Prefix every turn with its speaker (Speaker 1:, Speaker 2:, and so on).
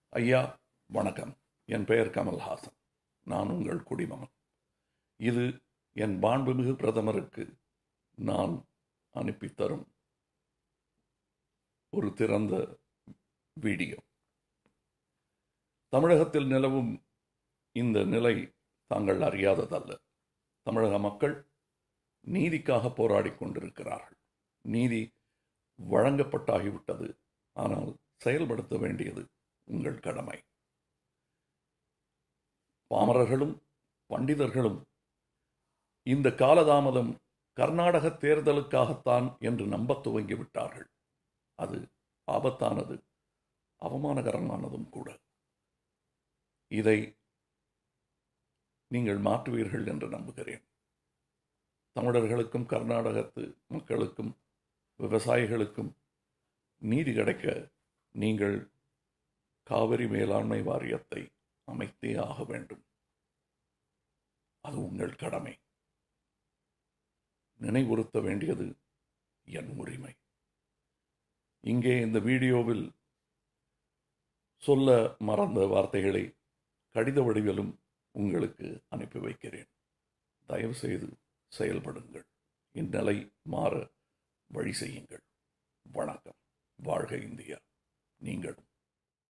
Speaker 1: ஐயா வணக்கம் என் பெயர் கமல்ஹாசன் நான் உங்கள் குடிமகன் இது என் மாண்புமிகு பிரதமருக்கு நான் அனுப்பித் தரும் ஒரு திறந்த வீடியோ தமிழகத்தில் நிலவும் இந்த நிலை தாங்கள் அறியாததல்ல தமிழக மக்கள் நீதிக்காக போராடிக் கொண்டிருக்கிறார்கள் நீதி வழங்கப்பட்டாகிவிட்டது ஆனால் செயல்படுத்த வேண்டியது உங்கள் கடமை பாமரர்களும் பண்டிதர்களும் இந்த காலதாமதம் கர்நாடக தேர்தலுக்காகத்தான் என்று நம்பத் துவங்கிவிட்டார்கள் அது ஆபத்தானது அவமானகரமானதும் கூட இதை நீங்கள் மாற்றுவீர்கள் என்று நம்புகிறேன் தமிழர்களுக்கும் கர்நாடகத்து மக்களுக்கும் விவசாயிகளுக்கும் நீதி கிடைக்க நீங்கள் காவிரி மேலாண்மை வாரியத்தை அமைத்தே ஆக வேண்டும் அது உங்கள் கடமை நினைவுறுத்த வேண்டியது என் உரிமை இங்கே இந்த வீடியோவில் சொல்ல மறந்த வார்த்தைகளை கடித வடிவிலும் உங்களுக்கு அனுப்பி வைக்கிறேன் தயவு செய்து செயல்படுங்கள் இந்நிலை மாற வழி செய்யுங்கள் வணக்கம் வாழ்க இந்தியா நீங்களும்